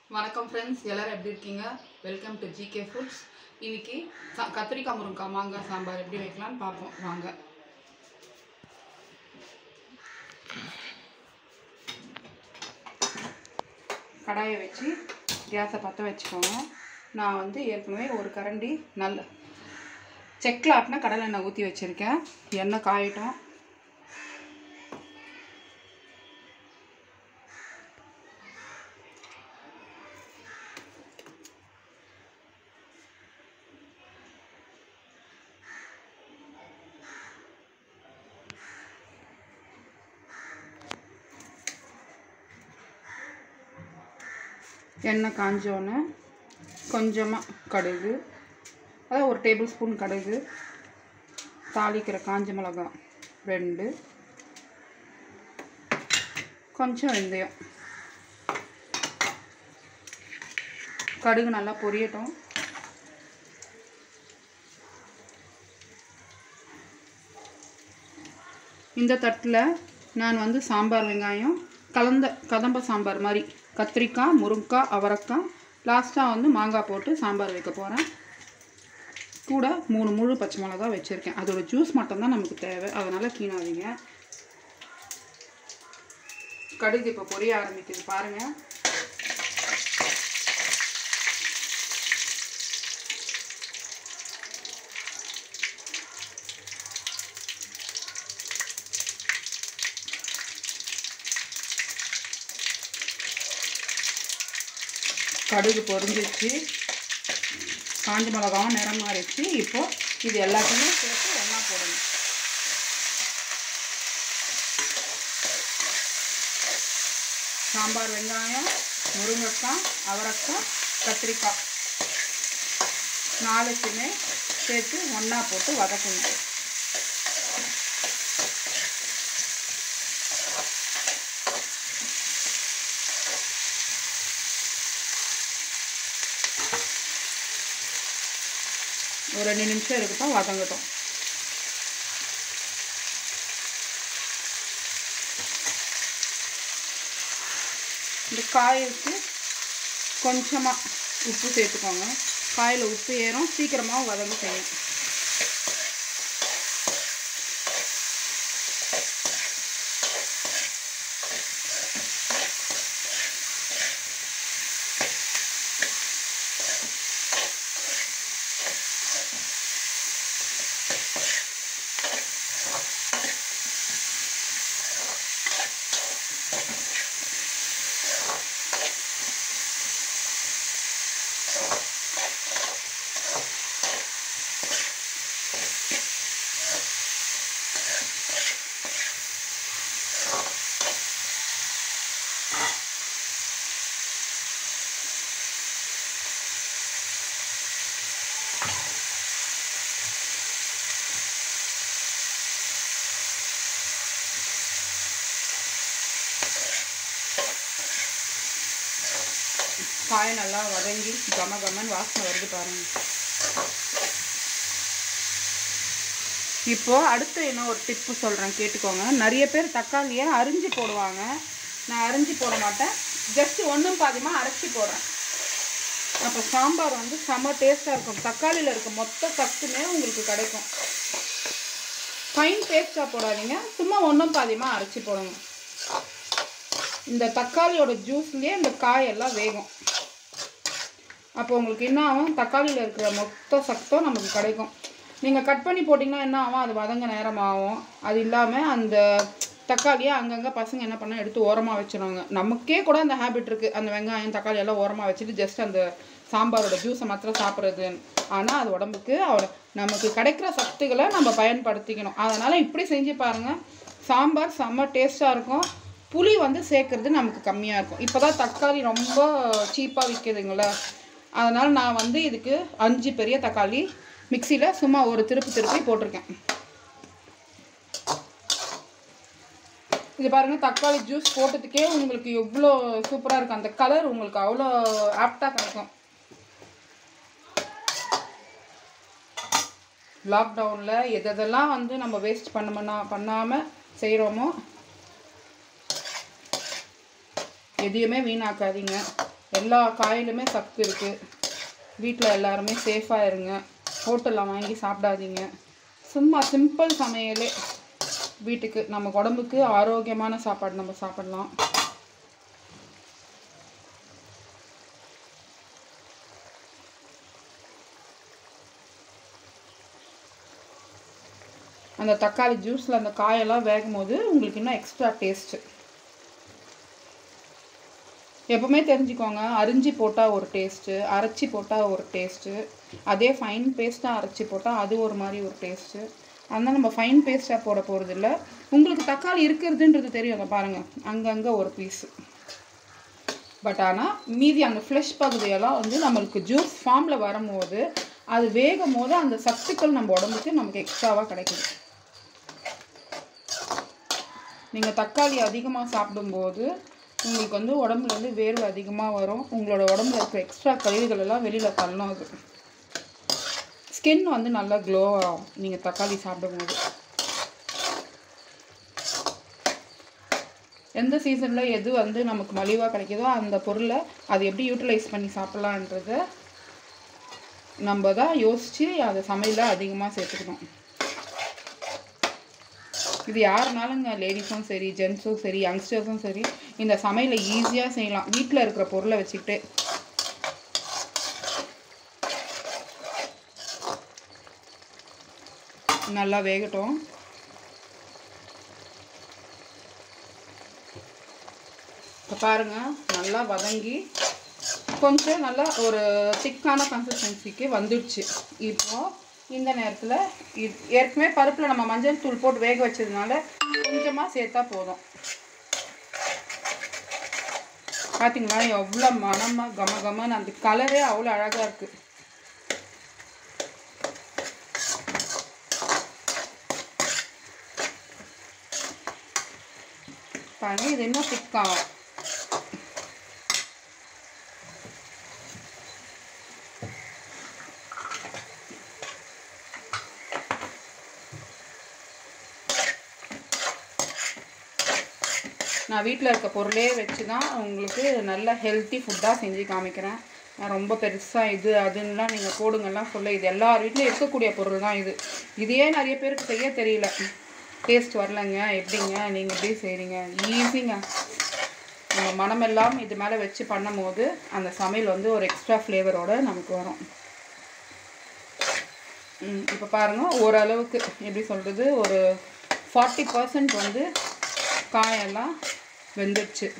வணக்கம் ஃப்ரெண்ட்ஸ் எல்லாரும் எப்படி இருக்கீங்க வெல்கம் டு ஜிகே ஃபுட்ஸ் இன்னைக்கு சா- கத்திரிக்காய் முருங்கைக்காய் மாங்காய் சாம்பார் எப்படி வைக்கலாம்னு பார்ப்போம் வாங்க கடாயை வச்சு கேஸை பற்ற வச்சுக்கோங்க நான் வந்து ஏற்கனவே ஒரு கரண்டி நல்ல செக்கில் ஆட்டின கடலை எண்ணெய் ஊற்றி வச்சுருக்கேன் எண்ணெய் காயட்டும் எண்ணெய் காஞ்சோன்னே கொஞ்சமாக கடுகு அதாவது ஒரு டேபிள் ஸ்பூன் கடுகு தாளிக்கிற காஞ்ச மிளகாய் ரெண்டு கொஞ்சம் வெந்தயம் கடுகு நல்லா பொரியட்டும் இந்த தட்டில் நான் வந்து சாம்பார் வெங்காயம் கலந்த கதம்ப சாம்பார் மாதிரி கத்திரிக்காய் முருங்கைக்காய் அவரைக்காய் லாஸ்ட்டாக வந்து மாங்காய் போட்டு சாம்பார் வைக்க போகிறேன் கூட மூணு முழு பச்சை மிளகா வச்சுருக்கேன் அதோட ஜூஸ் மட்டும்தான் நமக்கு தேவை அதனால் கீணாதீங்க கடுகு இப்போ பொரிய ஆரம்பிக்குது பாருங்கள் கடுகு பொரிஞ்சிச்சு காஞ்ச மிளகாவும் நிறம் மாறிச்சு இப்போ இது எல்லாத்தையுமே சேர்த்து ஒன்றா போடணும் சாம்பார் வெங்காயம் முருங்கைக்காய் அவரைக்காய் கத்திரிக்காய் நாலுக்குமே சேர்த்து ஒன்றா போட்டு வதக்கணும் ஒரு ரெண்டு நிமிஷம் இருக்கட்டும் வதங்கட்டும் இந்த காய்க்கு கொஞ்சமாக உப்பு சேர்த்துக்கோங்க காயில் உப்பு ஏறும் சீக்கிரமாக வதங்க செய்யும் காய் நல்லா வதங்கி கம கமன்னு வாசனை வருது பாருங்க இப்போ அடுத்து என்ன ஒரு டிப்பு சொல்கிறேன் கேட்டுக்கோங்க நிறைய பேர் தக்காளியை அரிஞ்சு போடுவாங்க நான் அரிஞ்சு போட மாட்டேன் ஜஸ்ட் ஒன்றும் பாதியமாக அரைச்சி போடுறேன் அப்போ சாம்பார் வந்து செம்ம டேஸ்ட்டாக இருக்கும் தக்காளியில் இருக்க மொத்த சத்துமே உங்களுக்கு கிடைக்கும் ஃபைன் பேஸ்ட்டாக போடாதீங்க சும்மா ஒன்றும் பாதியமாக அரைச்சி போடுங்க இந்த தக்காளியோட ஜூஸ்லேயே இந்த காயெல்லாம் வேகும் அப்போ உங்களுக்கு என்ன ஆகும் தக்காளியில் இருக்கிற மொத்த சத்தும் நமக்கு கிடைக்கும் நீங்கள் கட் பண்ணி போட்டிங்கன்னா என்ன ஆகும் அது வதங்க நேரம் ஆகும் அது இல்லாமல் அந்த தக்காளியை அங்கங்கே பசங்க என்ன பண்ணால் எடுத்து ஓரமாக வச்சிருவாங்க நமக்கே கூட அந்த ஹேபிட் இருக்குது அந்த வெங்காயம் தக்காளி எல்லாம் ஓரமாக வச்சுட்டு ஜஸ்ட் அந்த சாம்பாரோட ஜூஸை மாத்திரம் சாப்பிட்றது ஆனால் அது உடம்புக்கு அவ- நமக்கு கிடைக்கிற சத்துக்களை நம்ம பயன்படுத்திக்கணும் அதனால் இப்படி செஞ்சு பாருங்கள் சாம்பார் செம்ம டேஸ்ட்டாக இருக்கும் புளி வந்து சேர்க்கறது நமக்கு கம்மியாக இருக்கும் இப்போ தான் தக்காளி ரொம்ப சீப்பாக விற்கிதுங்களா அதனால் நான் வந்து இதுக்கு அஞ்சு பெரிய தக்காளி மிக்சியில் சும்மா ஒரு திருப்பு திருப்பி போட்டிருக்கேன் இது பாருங்கள் தக்காளி ஜூஸ் போட்டதுக்கே உங்களுக்கு எவ்வளோ சூப்பராக இருக்கும் அந்த கலர் உங்களுக்கு அவ்வளோ ஆப்டாக கிடைக்கும் லாக்டவுனில் எதெல்லாம் வந்து நம்ம வேஸ்ட் பண்ண பண்ணா பண்ணாமல் செய்கிறோமோ எதையுமே வீணாக்காதீங்க எல்லா காயிலுமே சத்து இருக்குது வீட்டில் எல்லாருமே சேஃபாக இருங்க ஹோட்டலில் வாங்கி சாப்பிடாதீங்க சும்மா சிம்பிள் சமையலே வீட்டுக்கு நம்ம உடம்புக்கு ஆரோக்கியமான சாப்பாடு நம்ம சாப்பிடலாம் அந்த தக்காளி ஜூஸில் அந்த காயெல்லாம் வேகும் போது உங்களுக்கு இன்னும் எக்ஸ்ட்ரா டேஸ்ட்டு எப்பவுமே தெரிஞ்சுக்கோங்க அரிஞ்சு போட்டால் ஒரு டேஸ்ட்டு அரைச்சி போட்டால் ஒரு டேஸ்ட்டு அதே ஃபைன் பேஸ்ட்டாக அரைச்சி போட்டால் அது ஒரு மாதிரி ஒரு டேஸ்ட்டு அதனால் நம்ம ஃபைன் பேஸ்ட்டாக போட போகிறதில்ல உங்களுக்கு தக்காளி இருக்கிறதுன்றது தெரியும் அங்கே பாருங்கள் அங்கங்கே ஒரு பீஸு பட் ஆனால் மீதி அந்த ஃப்ளஷ் பகுதியெல்லாம் வந்து நம்மளுக்கு ஜூஸ் ஃபார்மில் வரும்போது அது வேகும் போது அந்த சத்துக்கள் நம்ம உடம்புக்கு நமக்கு எக்ஸ்ட்ராவாக கிடைக்குது நீங்கள் தக்காளி அதிகமாக சாப்பிடும்போது உங்களுக்கு வந்து உடம்புல வந்து வேர்வை அதிகமாக வரும் உங்களோட உடம்புல இருக்கிற எக்ஸ்ட்ரா கழிவுகள் எல்லாம் வெளியில் தள்ளணும் அது ஸ்கின் வந்து நல்லா க்ளோ ஆகும் நீங்கள் தக்காளி சாப்பிடும்போது எந்த சீசனில் எது வந்து நமக்கு மலிவாக கிடைக்குதோ அந்த பொருளை அது எப்படி யூட்டிலைஸ் பண்ணி சாப்பிட்லான்றத நம்ம தான் யோசித்து அதை சமையலில் அதிகமாக சேர்த்துக்கணும் இது யாருனாலுங்க லேடிஸும் சரி ஜென்ஸும் சரி யங்ஸ்டர்ஸும் சரி இந்த சமையலை ஈஸியாக செய்யலாம் வீட்டில் இருக்கிற பொருளை வச்சுக்கிட்டு நல்லா வேகட்டும் இப்போ பாருங்கள் நல்லா வதங்கி கொஞ்சம் நல்லா ஒரு திக்கான கன்சிஸ்டன்சிக்கு வந்துடுச்சு இப்போ இந்த நேரத்தில் இது ஏற்கனவே பருப்பில் நம்ம மஞ்சள் தூள் போட்டு வேக வச்சதுனால கொஞ்சமாக சேர்த்தா போதும் பார்த்தீங்களா எவ்வளோ மனமாக கம கமன்னு அந்த கலரே அவ்வளோ அழகாக இருக்குது பாருங்க இது இன்னும் திக்காகும் நான் வீட்டில் இருக்க பொருளே வச்சு தான் உங்களுக்கு நல்ல ஹெல்த்தி ஃபுட்டாக செஞ்சு காமிக்கிறேன் நான் ரொம்ப பெருசாக இது அதுன்னெலாம் நீங்கள் போடுங்கலாம் சொல்ல இது எல்லார் வீட்லேயும் இருக்கக்கூடிய பொருள் தான் இது இதையே நிறைய பேருக்கு செய்ய தெரியல டேஸ்ட் வரலங்க எப்படிங்க நீங்கள் எப்படி செய்கிறீங்க ஈஸிங்க நம்ம மனமெல்லாம் இது மேலே வச்சு பண்ணும்போது அந்த சமையல் வந்து ஒரு எக்ஸ்ட்ரா ஃப்ளேவரோடு நமக்கு வரும் இப்போ பாருங்கள் ஓரளவுக்கு எப்படி சொல்கிறது ஒரு ஃபார்ட்டி பர்சன்ட் வந்து காயெல்லாம் வெந்துடுச்சு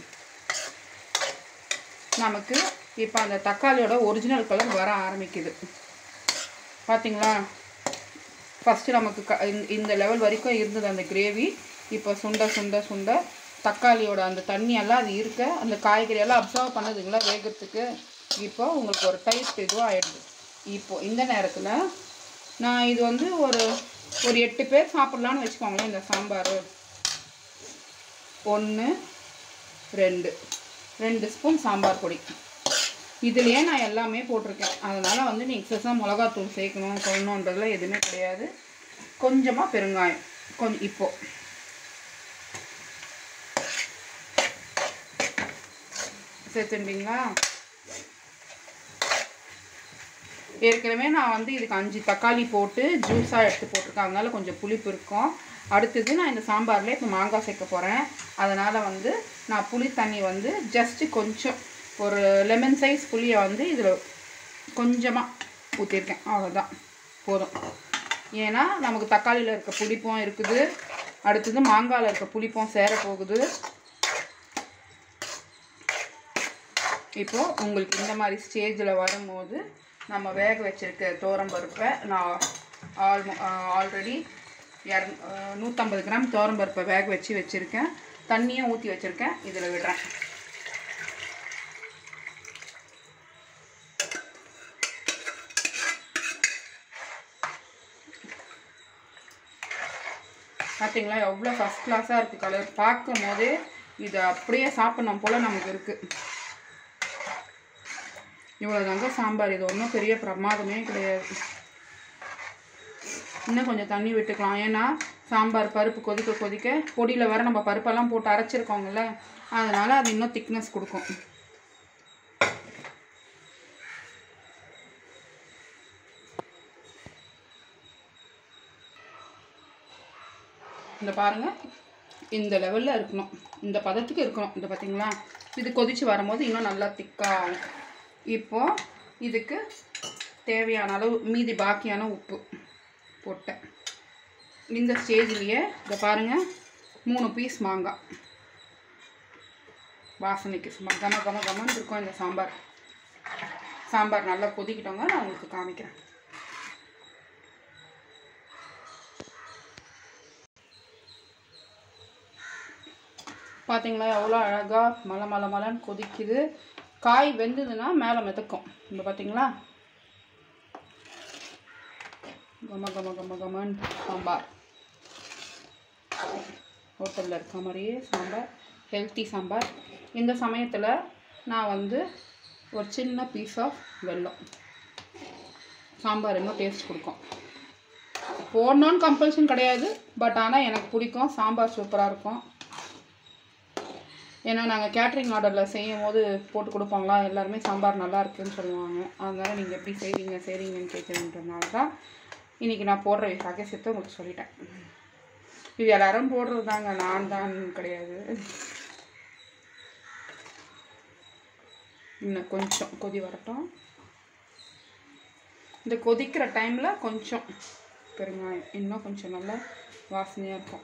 நமக்கு இப்போ அந்த தக்காளியோட ஒரிஜினல் கலர் வர ஆரம்பிக்குது பார்த்தீங்களா ஃபஸ்ட்டு நமக்கு க இந்த- இந்த லெவல் வரைக்கும் இருந்தது அந்த கிரேவி இப்போ சுண்ட சுண்ட சுண்ட தக்காளியோட அந்த தண்ணியெல்லாம் அது இருக்க அந்த காய்கறியெல்லாம் அப்சர்வ் பண்ணுதுங்களா வேகிறதுக்கு இப்போ உங்களுக்கு ஒரு டைட் இதுவாக ஆயிடுது இப்போ இந்த நேரத்தில் நான் இது வந்து ஒரு ஒரு எட்டு பேர் சாப்பிட்லான்னு வச்சுக்கோங்களேன் இந்த சாம்பார் ஒன்று ரெண்டு ரெண்டு ஸ்பூன் சாம்பார் பொடி இதுலேயே நான் எல்லாமே போட்டிருக்கேன் அதனால் வந்து நீ எக்ஸஸாக மிளகாத்தூள் சேர்க்கணும் சொல்லணுன்றதுல எதுவுமே கிடையாது கொஞ்சமாக பெருங்காயம் கொஞ்சம் இப்போ சேர்த்துட்டீங்களா ஏற்கனவே நான் வந்து இதுக்கு அஞ்சு தக்காளி போட்டு ஜூஸாக எடுத்து போட்டிருக்கேன் அதனால கொஞ்சம் புளிப்பு இருக்கும் அடுத்தது நான் இந்த சாம்பாரில் இப்போ மாங்காய் சேர்க்க போகிறேன் அதனால் வந்து நான் புளி தண்ணி வந்து ஜஸ்ட்டு கொஞ்சம் ஒரு லெமன் சைஸ் புளியை வந்து இதில் கொஞ்சமாக ஊற்றிருக்கேன் அவ்வளோதான் போதும் ஏன்னா நமக்கு தக்காளியில் இருக்க புளிப்பும் இருக்குது அடுத்தது மாங்காயில் இருக்க புளிப்பும் சேர போகுது இப்போ உங்களுக்கு இந்த மாதிரி ஸ்டேஜில் வரும்போது நம்ம வேக வச்சிருக்க தோரம்பருப்பை நான் ஆல் ஆல்ரெடி இர நூற்றம்பது கிராம் தோரம்பருப்பை வேக வச்சு வச்சுருக்கேன் தண்ணியும் ஊற்றி வச்சுருக்கேன் இதில் விடுறேன் பார்த்தீங்களா எவ்வளோ ஃபஸ்ட் கிளாஸாக இருக்குது கலர் பார்க்கும் போதே இதை அப்படியே சாப்பிடணும் போல் நமக்கு இருக்குது இவ்வளோ தாங்க சாம்பார் இது ஒன்றும் பெரிய பிரமாதமே கிடையாது இன்னும் கொஞ்சம் தண்ணி விட்டுக்கலாம் ஏன்னா சாம்பார் பருப்பு கொதிக்க கொதிக்க பொடியில் வேற நம்ம பருப்பெல்லாம் போட்டு அரைச்சிருக்கோங்கல்ல அதனால் அது இன்னும் திக்னஸ் கொடுக்கும் இந்த பாருங்கள் இந்த லெவலில் இருக்கணும் இந்த பதத்துக்கு இருக்கணும் இந்த பார்த்தீங்களா இது கொதிச்சு வரும்போது இன்னும் நல்லா திக்காகும் இப்போ இதுக்கு தேவையான அளவு மீதி பாக்கியான உப்பு போட்டேன் இந்த ஸ்டேஜ்லேயே இதை பாருங்கள் மூணு பீஸ் மாங்காய் வாசனைக்கு சும்மா கம கம கமன்னு இருக்கும் இந்த சாம்பார் சாம்பார் நல்லா கொதிக்கிட்டோங்க நான் உங்களுக்கு காமிக்கிறேன் பார்த்தீங்களா எவ்வளோ அழகாக மலை மலை மலைன்னு கொதிக்குது காய் வெந்ததுன்னா மேலே மிதக்கும் இப்போ பார்த்தீங்களா கம கம கம கமன் சாம்பார் ஹோட்டலில் இருக்க மாதிரியே சாம்பார் ஹெல்த்தி சாம்பார் இந்த சமயத்தில் நான் வந்து ஒரு சின்ன பீஸ் ஆஃப் வெல்லம் சாம்பார் இன்னும் டேஸ்ட் கொடுக்கும் போடணுன்னு கம்பல்ஷன் கிடையாது பட் ஆனால் எனக்கு பிடிக்கும் சாம்பார் சூப்பராக இருக்கும் ஏன்னா நாங்கள் கேட்ரிங் ஆர்டரில் செய்யும் போது போட்டு கொடுப்பாங்களா எல்லாருமே சாம்பார் நல்லா இருக்குன்னு சொல்லுவாங்க அதனால நீங்கள் எப்படி செய்வீங்க செய்கிறீங்கன்னு கேட்குறீன்றதுனால தான் இன்றைக்கி நான் போடுற ரகசியத்தை உங்களுக்கு சொல்லிட்டேன் இது எல்லாரும் போடுறது தாங்க நான் தான் கிடையாது இன்னும் கொஞ்சம் கொதி வரட்டும் இந்த கொதிக்கிற டைமில் கொஞ்சம் பெருங்காயம் இன்னும் கொஞ்சம் நல்லா வாசனையாக இருக்கும்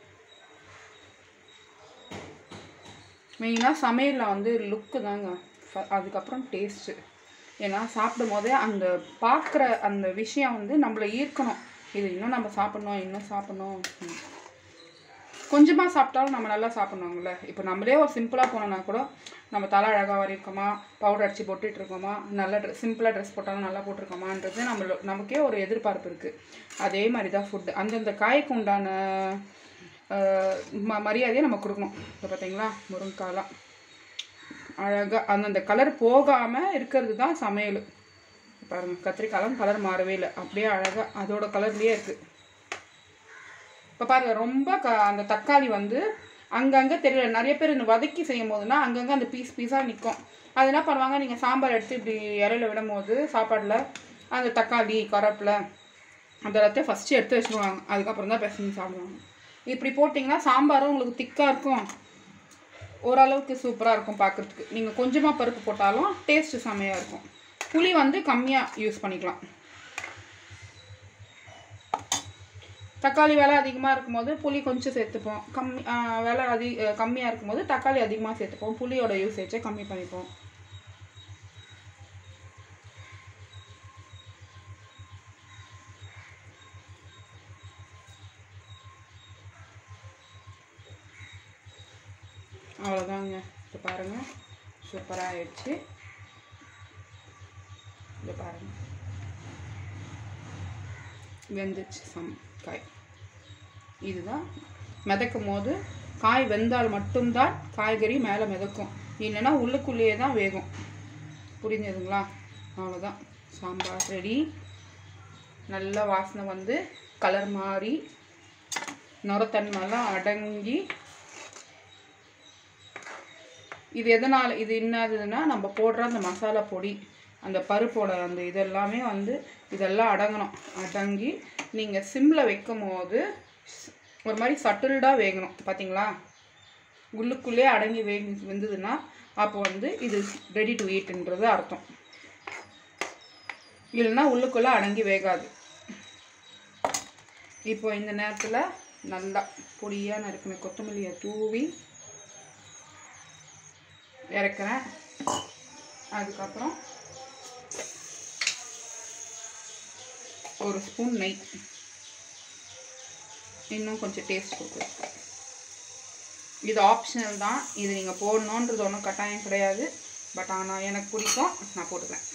மெயினாக சமையலில் வந்து லுக்கு தாங்க ஃப- அதுக்கப்புறம் டேஸ்ட்டு ஏன்னா சாப்பிடும் போதே அந்த பார்க்குற அந்த விஷயம் வந்து நம்மளை ஈர்க்கணும் இது இன்னும் நம்ம சாப்பிட்ணும் இன்னும் சாப்பிட்ணும் ம். கொஞ்சமாக சாப்பிட்டாலும் நம்ம நல்லா சாப்பிட்ணுங்கள இப்போ நம்மளே ஒரு சிம்பிளாக போனோம்னா கூட நம்ம தலை அழகாக வரையிருக்கோமா பவுடர் அடித்து போட்டுட்டு இருக்கோமா நல்ல ட்ரெஸ் சிம்பிளாக ட்ரெஸ் போட்டாலும் நல்லா போட்டிருக்கோமான்றது நம்மள நமக்கே ஒரு எதிர்பார்ப்பு இருக்குது அதே மாதிரி தான் ஃபுட்டு அந்தந்த காய்க்கு உண்டான ஆஹ், ம மரியாதையை நம்ம கொடுக்கணும் இப்போ பார்த்தீங்களா முருங்கைக்காலாம் அழகாக அந்தந்த கலர் போகாமல் இருக்கிறது தான் சமையல் பாருங்கள் கத்திரிக்காலாம் கலர் மாறவே இல்லை அப்படியே அழகாக அதோட கலர்லேயே இருக்குது இப்போ பாருங்க ரொம்ப க அந்த தக்காளி வந்து அங்கங்கே தெரியல நிறைய பேர் இந்த வதக்கி செய்யும் போதுனா அங்கங்கே அந்த பீஸ் பீஸாக நிற்கும் அது என்ன பண்ணுவாங்க நீங்கள் சாம்பார் எடுத்து இப்படி இலையில விடும் போது சாப்பாடில் அந்த தக்காளி கருவேப்பிலை அந்த எல்லாத்தையும் ஃபஸ்ட்டு எடுத்து வச்சுருவாங்க அதுக்கப்புறம் தான் பிசைஞ்சு சாப்பிடுவாங்க இப்படி போட்டிங்கன்னா சாம்பாரும் உங்களுக்கு திக்காக இருக்கும் ஓரளவுக்கு சூப்பராக இருக்கும் பார்க்குறதுக்கு நீங்கள் கொஞ்சமாக பருப்பு போட்டாலும் டேஸ்ட்டு செம்மையாக இருக்கும் புளி வந்து கம்மியாக யூஸ் பண்ணிக்கலாம் தக்காளி விலை அதிகமாக இருக்கும்போது புளி கொஞ்சம் சேர்த்துப்போம் கம்மி ஆ, விலை அதி கம்மியாக இருக்கும்போது தக்காளி அதிகமாக சேர்த்துப்போம் புளியோட யூசேஜை கம்மி பண்ணிப்போம் அவ்வளோதாங்க இப்போ பாருங்கள் சூப்பராக ஆயிடுச்சு இது பாருங்கள் வெந்துச்சு சம் காய் இதுதான் மிதக்கும் போது காய் வெந்தால் மட்டும்தான் காய்கறி மேலே மிதக்கும் இல்லைன்னா உள்ளுக்குள்ளேயே தான் வேகும் புரிஞ்சுதுங்களா அவ்வளோதான் சாம்பார் ரெடி நல்ல வாசனை வந்து கலர் மாறி நுரத்தன்மைலாம் அடங்கி இது எதனால் இது என்னதுன்னா நம்ம போடுற அந்த மசாலா பொடி அந்த பருப்போட அந்த இதெல்லாமே வந்து இதெல்லாம் அடங்கணும் அடங்கி நீங்கள் சிம்மில் வைக்கும் போது ஸ்- ஒரு மாதிரி சட்டில்டாக வேகணும் பார்த்தீங்களா உள்ளுக்குள்ளே அடங்கி வேகி வெந்ததுன்னா அப்போ வந்து இது ரெடி டு ஈட்ன்றது அர்த்தம் இல்லைன்னா உள்ளுக்குள்ளே அடங்கி வேகாது இப்போ இந்த நேரத்தில் நல்லா பொடியாக நறுக்கின கொத்தமல்லியை தூவி இறக்குறேன் அதுக்கப்புறம் ஒரு ஸ்பூன் நெய் இன்னும் கொஞ்சம் டேஸ்ட் கொடுக்குறதுக்கு இது ஆப்ஷனல் தான் இது நீங்கள் போடணுன்றது ஒன்றும் கட்டாயம் கிடையாது பட் ஆனால் எனக்கு பிடிக்கும் நான் போட்டுக்கிறேன்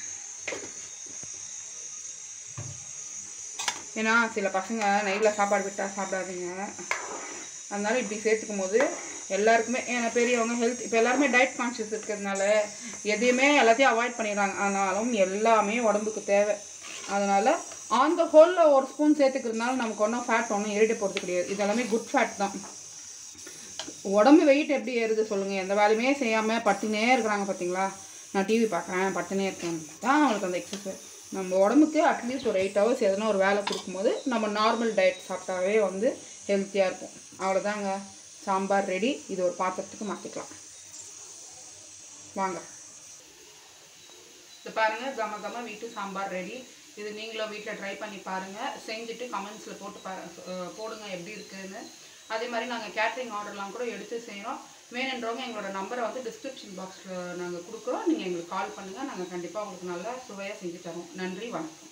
ஏன்னா சில பசங்க நைட்டில் சாப்பாடு விட்டால் சாப்பிடாதீங்க அதனால இப்படி சேர்த்துக்கும் போது எல்லாருக்குமே ஏன்னா பெரியவங்க ஹெல்த் இப்போ எல்லாருமே டயட் கான்ஷியஸ் இருக்கிறதுனால எதையுமே எல்லாத்தையும் அவாய்ட் பண்ணிடுறாங்க ஆனாலும் எல்லாமே உடம்புக்கு தேவை அதனால் ஆன் த ஹோலில் ஒரு ஸ்பூன் சேர்த்துக்கிறதுனால நமக்கு ஒன்றும் ஃபேட் ஒன்றும் ஏறிட போகிறது கிடையாது இது எல்லாமே குட் ஃபேட் தான் உடம்பு வெயிட் எப்படி ஏறுது சொல்லுங்கள் எந்த வேலையுமே செய்யாமல் பட்டுனே இருக்கிறாங்க பார்த்தீங்களா நான் டிவி பார்க்குறேன் பட்டுனே இருக்கேன் தான் அவங்களுக்கு அந்த எக்ஸசைஸ் நம்ம உடம்புக்கு அட்லீஸ்ட் ஒரு எயிட் ஹவர்ஸ் எதனா ஒரு வேலை கொடுக்கும்போது நம்ம நார்மல் டயட் சாப்பிட்டாவே வந்து ஹெல்த்தியாக இருக்கும் அவ்வளோதாங்க சாம்பார் ரெடி இது ஒரு பாத்திரத்துக்கு மாற்றிக்கலாம் வாங்க இது பாருங்கள் கம கம வீட்டு சாம்பார் ரெடி இது நீங்களும் வீட்டில் ட்ரை பண்ணி பாருங்கள் செஞ்சுட்டு கமெண்ட்ஸில் போட்டு பாரு அஹ் போடுங்க எப்படி இருக்குன்னு அதே மாதிரி நாங்கள் கேட்ரிங் ஆர்டர்லாம் கூட எடுத்து செய்கிறோம் வேணுன்றவங்க எங்களோட நம்பரை வந்து டிஸ்கிரிப்ஷன் பாக்ஸில் நாங்கள் கொடுக்குறோம் நீங்கள் எங்களுக்கு கால் பண்ணுங்கள் நாங்கள் கண்டிப்பாக உங்களுக்கு நல்லா சுவையாக செஞ்சு தரோம் நன்றி வணக்கம்